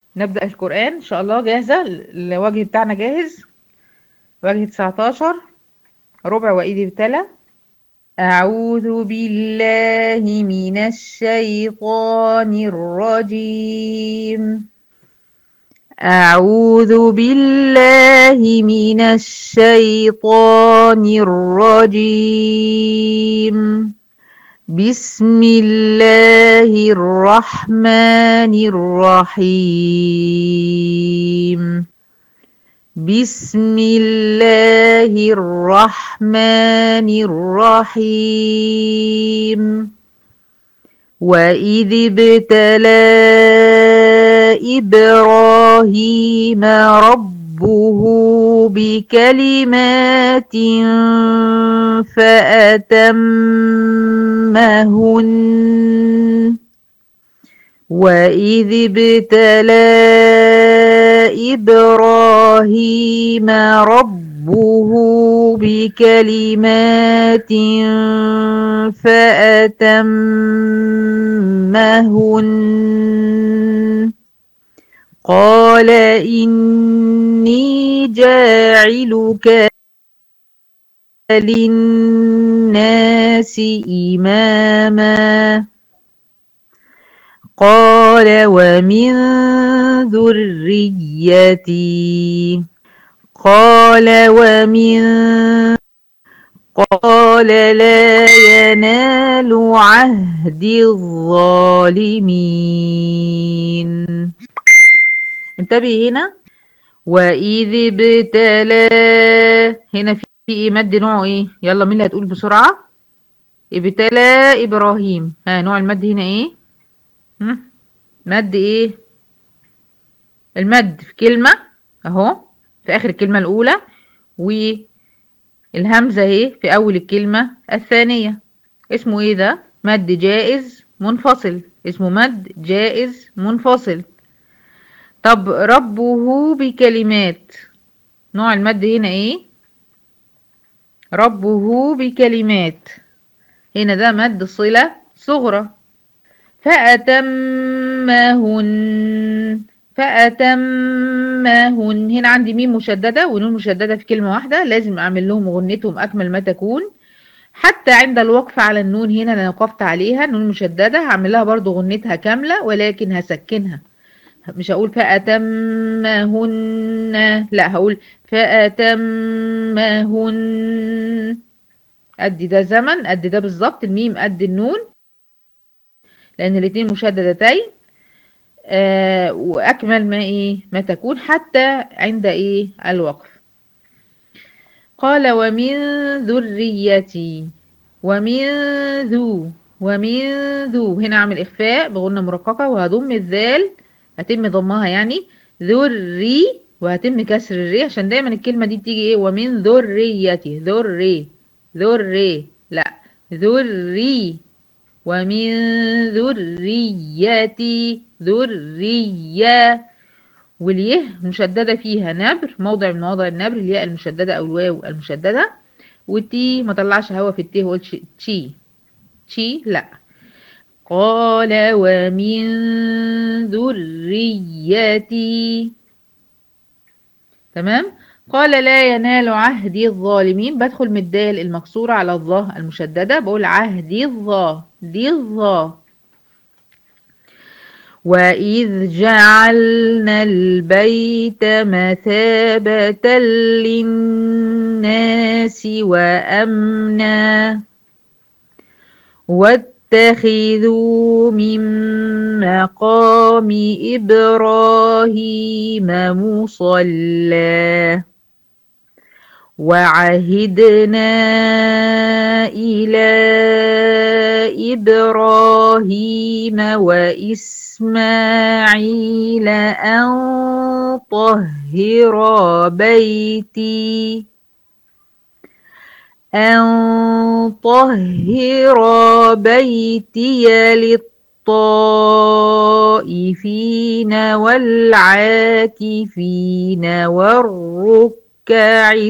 نبدأ القرآن إن شاء الله جاهزة الوجه بتاعنا جاهز وجه 19 ربع وإيدي ابتلى أعوذ بالله من الشيطان الرجيم أعوذ بالله من الشيطان الرجيم بسم الله الرحمن الرحيم بسم الله الرحمن الرحيم وإذ ابتلى إبراهيم ربه بكلمات فأتمهن وإذ ابتلى إبراهيم ربه بكلمات فأتمهن قال إني جاعلك للناس إماما قال ومن ذريتي قال ومن قال لا ينال عهد الظالمين انتبه هنا وإذ ابتلى هنا في ايه مد نوعه ايه يلا مين اللي هتقول بسرعة ابتلى إبراهيم ها نوع المد هنا ايه هم؟ مد ايه المد في كلمة اهو في اخر الكلمة الاولى والهمزة اهي في اول الكلمة الثانية اسمه ايه ده مد جائز منفصل اسمه مد جائز منفصل طب ربه بكلمات نوع المد هنا ايه ربه بكلمات هنا ده مد صلة صغرى فأتمهن فأتمهن هنا عندي ميم مشددة ونون مشددة في كلمة واحدة لازم أعمل لهم غنتهم أكمل ما تكون حتى عند الوقف على النون هنا أنا وقفت عليها نون مشددة هعمل لها برضو غنتها كاملة ولكن هسكنها مش هقول فأتمهن لا هقول فأتمهن أدي ده زمن أدي ده بالظبط الميم قد النون لأن الاتنين مشددتين آه وأكمل ما إيه ما تكون حتى عند إيه الوقف قال ومن ذريتي ومن ذو ومن ذو هنا أعمل إخفاء بغنة مرققة وهضم الذال هتم ضمها يعني ذري وهتم كسر الري عشان دايما الكلمة دي بتيجي ايه ومن ذريتي ذري ذري لا ذري ومن ذريتي ذرية واليه مشددة فيها نبر موضع من مواضع النبر الياء المشددة أو الواو المشددة والتي ما طلعش هوا في التي وقلت تشي تشي لا قال ومن ذريتي تمام قال لا ينال عهدي الظالمين بدخل من الدال المكسورة على الظا المشددة بقول عهدي الظا دي الظا وإذ جعلنا البيت مثابة للناس وأمنا واتخذوا من مقام إبراهيم مصلى وعهدنا إلى إبراهيم وإسماعيل أن طهر بيتي أن طهر بيتي للطائفين والعاكفين والركع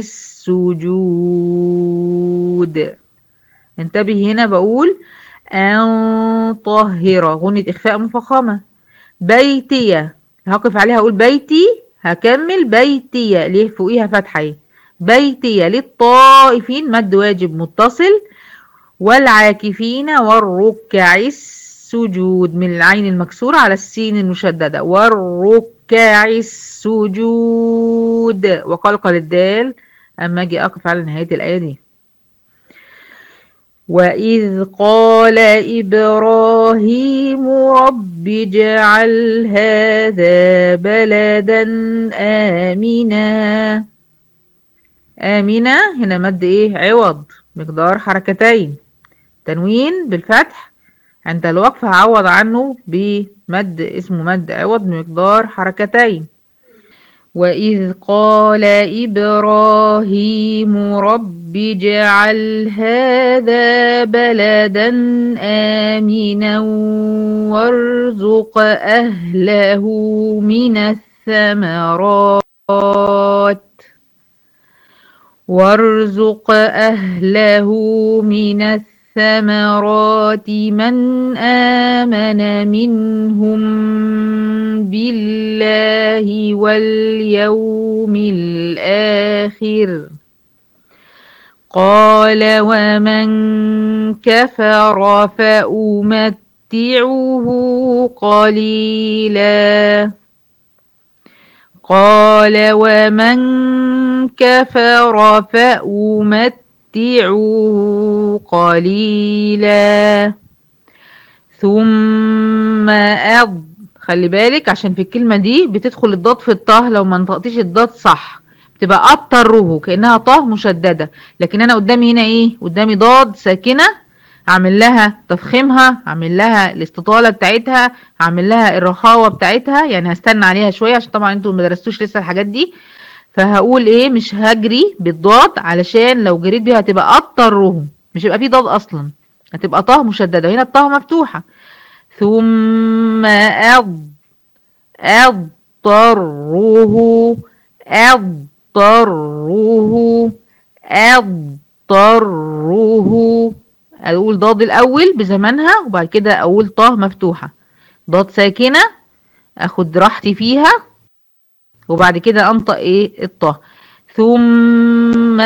السجود انتبه هنا بقول أن طهر غنة إخفاء مفخمة بيتي هقف عليها اقول بيتي هكمل بيتي ليه فوقيها فتحة اهي بيتي للطائفين مد واجب متصل والعاكفين والركع السجود من العين المكسورة على السين المشددة والركع السجود وقلقل الدال أما أجي أقف على نهاية الآية دي وإذ قال إبراهيم رب اجعل هذا بلدا آمنا آمنا هنا مد إيه عوض مقدار حركتين تنوين بالفتح عند الوقف هعوض عنه بمد اسمه مد عوض بمقدار حركتين وإذ قال إبراهيم رب اجعل هذا بلدا آمنا وارزق أهله من الثمرات وارزق أهله من الثمرات من آمن منهم بالله واليوم الآخر قال ومن كفر فأمتعه قليلا قال ومن كفر فأمتعه قليلا ثم أض خلي بالك عشان في الكلمة دي بتدخل الضاد في الطه لو ما نطقتيش الضاد صح بتبقى أضطره كأنها طه مشددة لكن أنا قدامي هنا إيه قدامي ضاد ساكنة هعمل لها تفخيمها هعمل لها الاستطالة بتاعتها هعمل لها الرخاوة بتاعتها يعني هستنى عليها شوية عشان طبعا انتوا ما درستوش لسه الحاجات دي فهقول ايه مش هجري بالضاد علشان لو جريت بيها هتبقى اضطرهم مش هيبقى في ضاد اصلا هتبقى طه مشددة هنا الطه مفتوحة ثم أض أضطره أضطره أضطره أقول ضاد الأول بزمنها وبعد كده أقول طه مفتوحة ضاد ساكنة أخد راحتي فيها وبعد كده أنطق إيه الطه ثم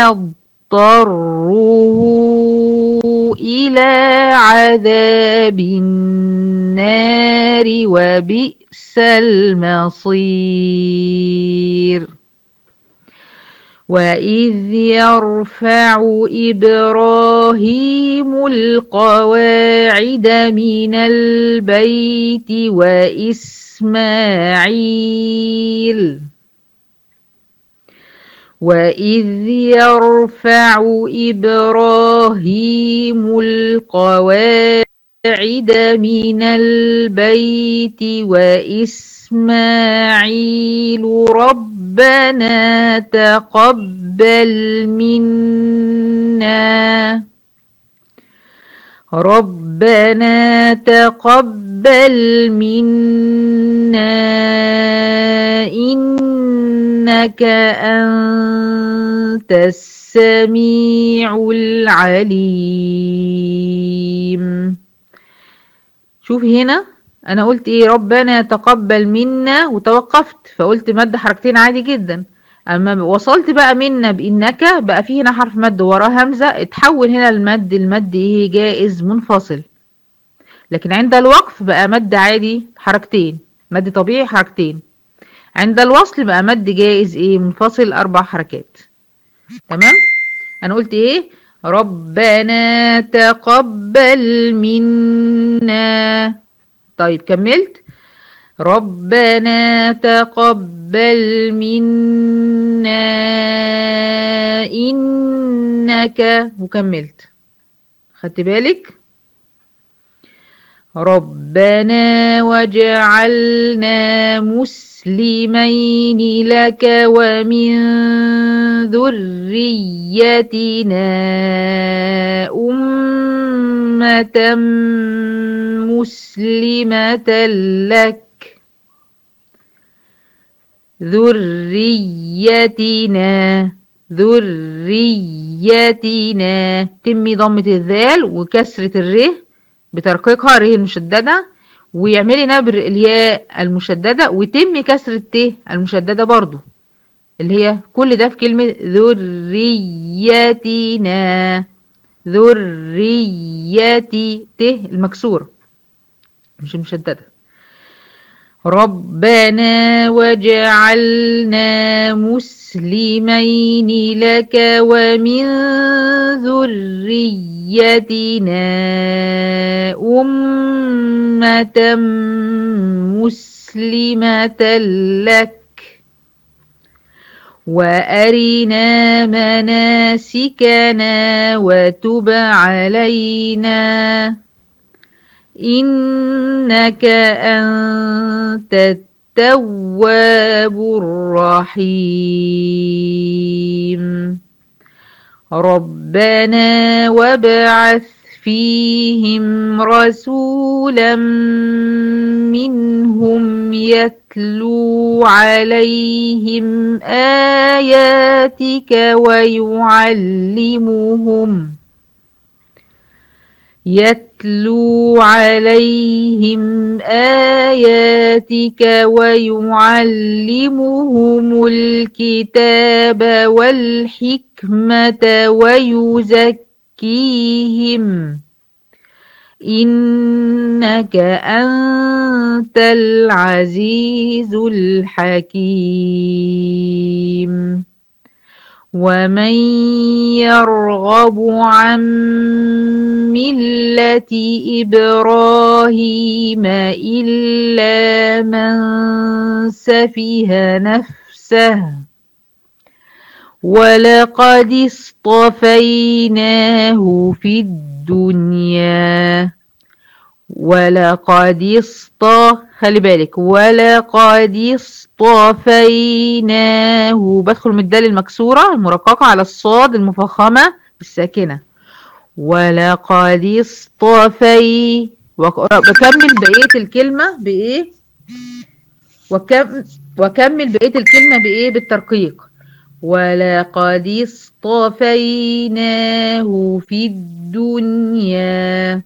أضطره إلى عذاب النار وبئس المصير وإذ يرفع إبراهيم القواعد من البيت وإسماعيل وإذ يرفع إبراهيم القواعد من البيت وإسماعيل ربنا تقبل منا ربنا تقبل منا إنك أنت السميع العليم شوف هنا أنا قلت إيه ربنا تقبل منا وتوقفت فقلت مد حركتين عادي جدا أما وصلت بقى منا بإنك بقى فيه هنا حرف مد وراه همزة اتحول هنا المد المد إيه جائز منفصل لكن عند الوقف بقى مد عادي حركتين مد طبيعي حركتين عند الوصل بقى مد جائز ايه منفصل اربع حركات تمام انا قلت ايه ربنا تقبل منا طيب كملت ربنا تقبل منا انك وكملت خدت بالك ربنا وجعلنا مسلمين لك ومن ذريتنا أمة مسلمة لك ذريتنا ذريتنا تمي ضمة الذال وكسرة الره بترقيقها ره المشددة ويعملي نبر الياء المشددة وتم كسر الت المشددة برضو اللي هي كل ده في كلمة ذريتنا ذريتي ت المكسورة مش المشددة ربنا وجعلنا مسلمين لك ومن ذريتنا أمة مسلمة لك وأرنا مناسكنا وتب علينا إنك أنت التواب الرحيم ربنا وابعث فيهم رسولا منهم يتلو عليهم آياتك ويعلمهم يتلو عليهم آياتك ويعلمهم الكتاب والحكمة ويزكيهم إنك أنت العزيز الحكيم ومن يرغب عن ملة إبراهيم إلا من سفه نفسه ولقد اصطفيناه في الدنيا ولقد اصطفى خلي بالك ولقد اصطفيناه بدخل من الدال المكسورة المرققة على الصاد المفخمة بالساكنة ولقد اصطفي بكمل بقية الكلمة بإيه وكم وكمل بقية الكلمة بإيه بالترقيق ولقد اصطفيناه في الدنيا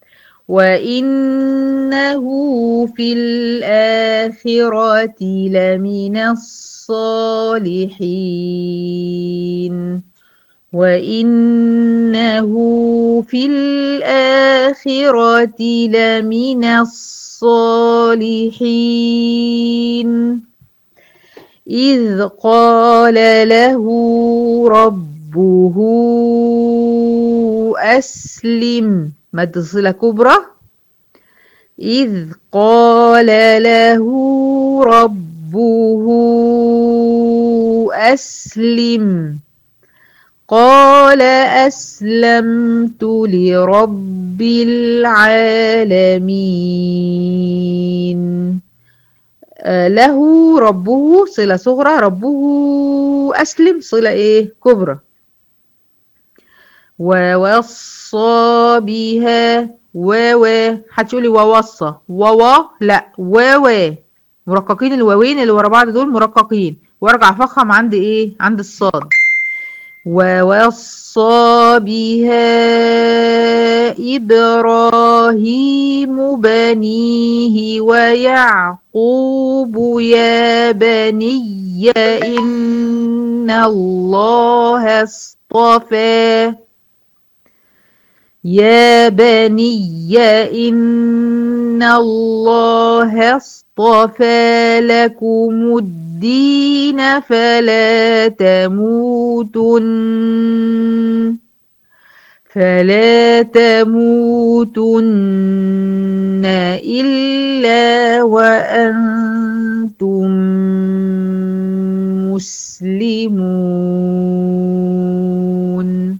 وإنه في الآخرة لمن الصالحين وإنه في الآخرة لمن الصالحين إذ قال له ربه أسلم مد صلة كبرى إذ قال له ربه أسلم قال أسلمت لرب العالمين آه له ربه صلة صغرى ربه أسلم صلة إيه كبرى ووصى بها واو هتقولي ووصى ووا لا واو مرققين الواوين اللي ورا بعض دول مرققين وارجع افخم عند ايه عند الصاد ووصى بها إبراهيم بنيه ويعقوب يا بني إن الله اصطفى يا بني إن الله اصطفى لكم الدين فلا تموتن فلا تموتن إلا وأنتم مسلمون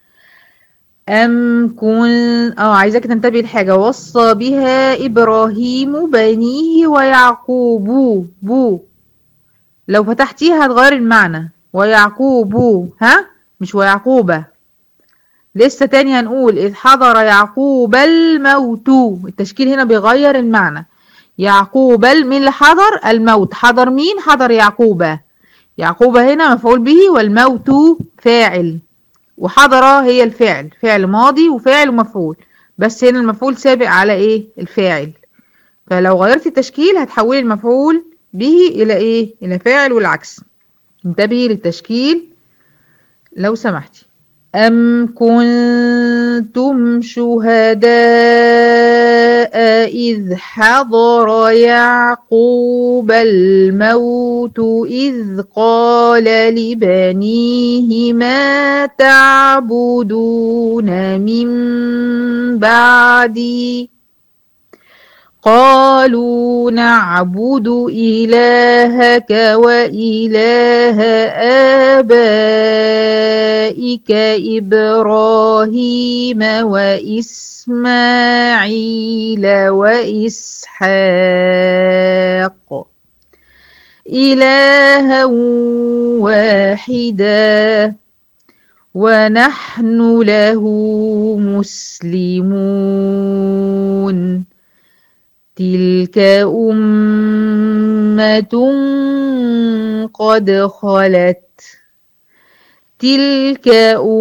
أم كن أو عايزاك تنتبه لحاجة وصى بها إبراهيم بنيه ويعقوب بو لو فتحتيها هتغير المعنى ويعقوب ها مش ويعقوبة لسه تاني هنقول إذ حضر يعقوب الموت التشكيل هنا بيغير المعنى يعقوب مين اللي حضر الموت حضر مين حضر يعقوب يعقوب هنا مفعول به والموت فاعل وحضر هي الفعل فعل ماضي وفاعل ومفعول بس هنا المفعول سابق على ايه الفاعل فلو غيرت التشكيل هتحولي المفعول به الى ايه الى فاعل والعكس انتبهي للتشكيل لو سمحتي أم كنتم شهداء إذ حضر يعقوب الموت إذ قال لبنيه ما تعبدون من بعدي قالوا نعبد إلهك وإله آبائك إبراهيم وإسماعيل وإسحاق إلها واحدا ونحن له مسلمون تلك أمة قد خلت تلك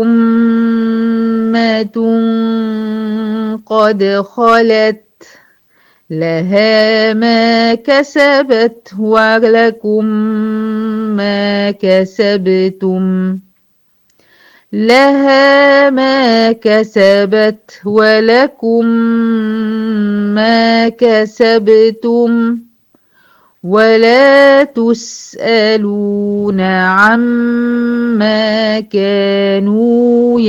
أمة قد خلت لها ما كسبت ولكم ما كسبتم لها ما كسبت ولكم ما كسبتم ولا تسألون عما كانوا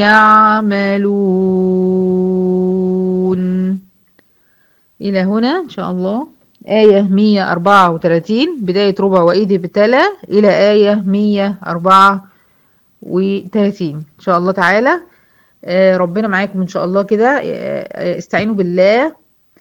يعملون إلى هنا إن شاء الله آية 134 بداية ربع وإيدي ابتلى إلى آية 134 إن شاء الله تعالى آه، ربنا معاكم إن شاء الله كده آه، استعينوا بالله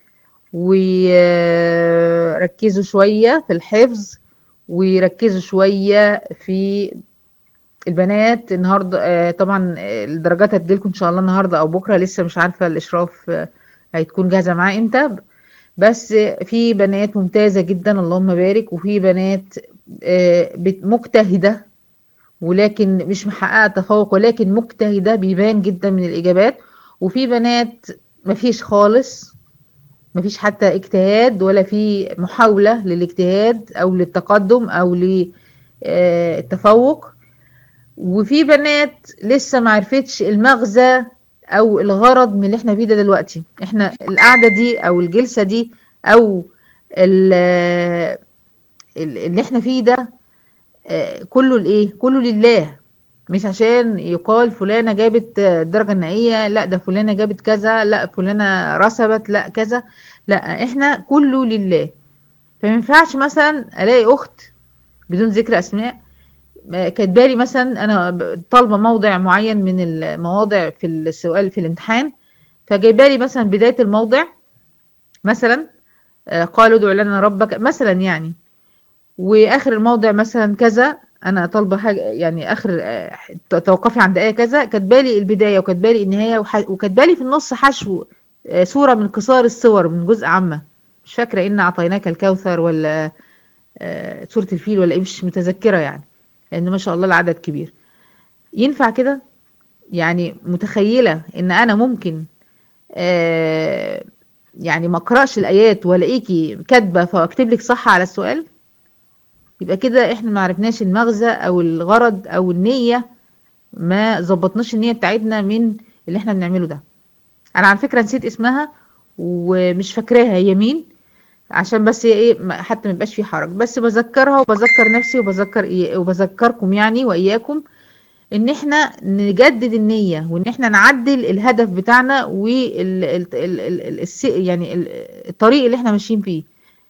وركزوا شوية في الحفظ وركزوا شوية في البنات النهاردة آه، طبعا الدرجات هتجيلكم إن شاء الله النهاردة أو بكرة لسه مش عارفة الإشراف آه، هتكون جاهزة معاه إمتى بس في بنات ممتازة جدا اللهم بارك وفي بنات آه، بت- مجتهدة ولكن مش محققة تفوق ولكن مجتهدة بيبان جدا من الإجابات وفي بنات مفيش خالص مفيش حتى اجتهاد ولا في محاولة للاجتهاد أو للتقدم أو للتفوق وفي بنات لسه معرفتش المغزى أو الغرض من اللي احنا فيه ده دلوقتي احنا القعدة دي أو الجلسة دي أو ال- ال- اللي احنا فيه ده آه، كله الايه كله لله مش عشان يقال فلانة جابت آه، الدرجة النهائية لا ده فلانة جابت كذا لا فلانة رسبت لا كذا لا احنا كله لله فما ينفعش مثلا الاقي اخت بدون ذكر اسماء آه، كاتبالي مثلا انا ب- طالبه موضع معين من المواضع في السؤال في الامتحان فجايبالي مثلا بدايه الموضع مثلا آه، قالوا ادع لنا ربك مثلا يعني واخر الموضع مثلا كذا انا طالبه حاجه يعني اخر آه، توقفي عند ايه كذا كاتبالي البدايه وكاتبالي النهايه وح- وكاتبالي في النص حشو آه، صوره من قصار الصور من جزء عامه مش فاكره ان اعطيناك الكوثر ولا آه، سوره الفيل ولا ايه مش متذكره يعني لان ما شاء الله العدد كبير ينفع كده يعني متخيله ان انا ممكن آه، يعني ما اقراش الايات والاقيكي كاتبه فاكتب لك صح على السؤال يبقى كده احنا ما عرفناش المغزى او الغرض او النية ما ظبطناش النية بتاعتنا من اللي احنا بنعمله ده انا على فكرة نسيت اسمها ومش فاكراها هي مين عشان بس هي ايه ما- حتى ما يبقاش في حرج بس بذكرها وبذكر نفسي وبذكر إيه وبذكركم يعني واياكم ان احنا نجدد النية وان احنا نعدل الهدف بتاعنا وال ال- ال- ال- الس- يعني ال- الطريق اللي احنا ماشيين فيه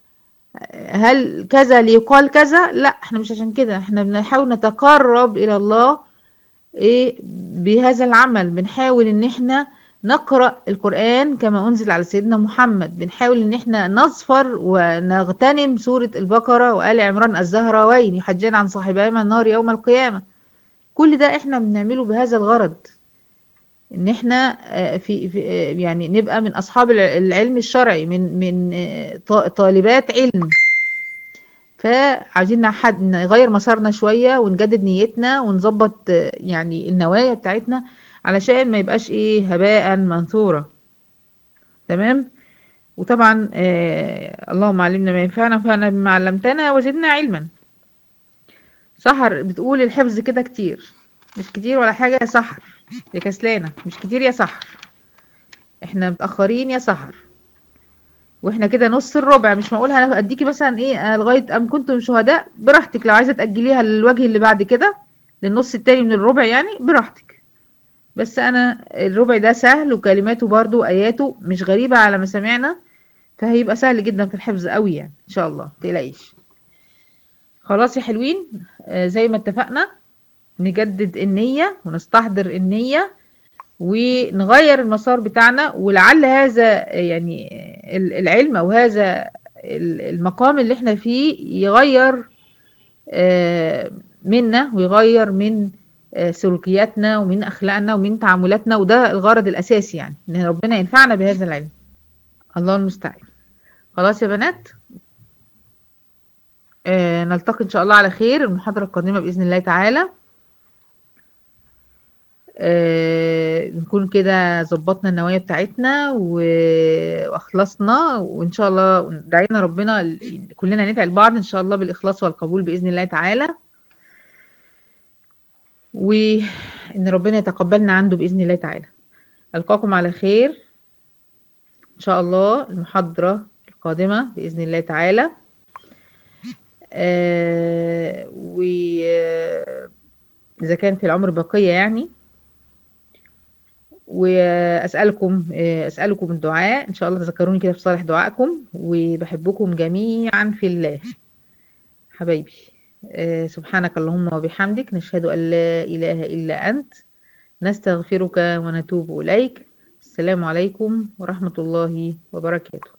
هل كذا ليقال كذا لا احنا مش عشان كده احنا بنحاول نتقرب الى الله ايه بهذا العمل بنحاول ان احنا نقرأ القرآن كما انزل على سيدنا محمد بنحاول ان احنا نظفر ونغتنم سورة البقرة وآل عمران الزهراوين يحجان عن صاحبهما النار يوم القيامة كل ده احنا بنعمله بهذا الغرض ان احنا آه، في, في آه، يعني نبقى من اصحاب الع- العلم الشرعي من من آه، ط- طالبات علم فعايزين نحد نغير مسارنا شوية ونجدد نيتنا ونظبط آه، يعني النوايا بتاعتنا علشان ما يبقاش ايه هباء منثورا تمام وطبعا آه اللهم علمنا ما ينفعنا وانفعنا بما علمتنا وزدنا علما سحر بتقول الحفظ كده كتير مش كتير ولا حاجة يا سحر يا كسلانة مش كتير يا سحر احنا متأخرين يا سحر واحنا كده نص الربع مش معقول هاديكي مثلا ايه آه، لغاية ام كنتم شهداء براحتك لو عايزة تأجليها للوجه اللي بعد كده للنص التاني من الربع يعني براحتك بس انا الربع ده سهل وكلماته برضو اياته مش غريبة على مسامعنا فهيبقى سهل جدا في الحفظ قوي يعني ان شاء الله متقلقيش خلاص يا حلوين آه زي ما اتفقنا نجدد النية ونستحضر النية ونغير المسار بتاعنا ولعل هذا يعني ال- العلم او هذا ال- المقام اللي احنا فيه يغير آه، منا ويغير من آه، سلوكياتنا ومن اخلاقنا ومن تعاملاتنا وده الغرض الاساسي يعني ان ربنا ينفعنا بهذا العلم الله المستعان خلاص يا بنات آه، نلتقي ان شاء الله على خير المحاضرة القادمة بإذن الله تعالى آه، نكون كده ظبطنا النوايا بتاعتنا و- واخلصنا وان شاء الله دعينا ربنا ال- كلنا ندعي لبعض ان شاء الله بالاخلاص والقبول باذن الله تعالى وان ربنا يتقبلنا عنده باذن الله تعالى القاكم على خير ان شاء الله المحاضرة القادمة باذن الله تعالى آه، و آه، اذا كان في العمر بقية يعني واسالكم اسالكم الدعاء ان شاء الله تذكروني كده في صالح دعائكم وبحبكم جميعا في الله حبايبي آه، سبحانك اللهم وبحمدك نشهد ان لا اله الا انت نستغفرك ونتوب اليك السلام عليكم ورحمه الله وبركاته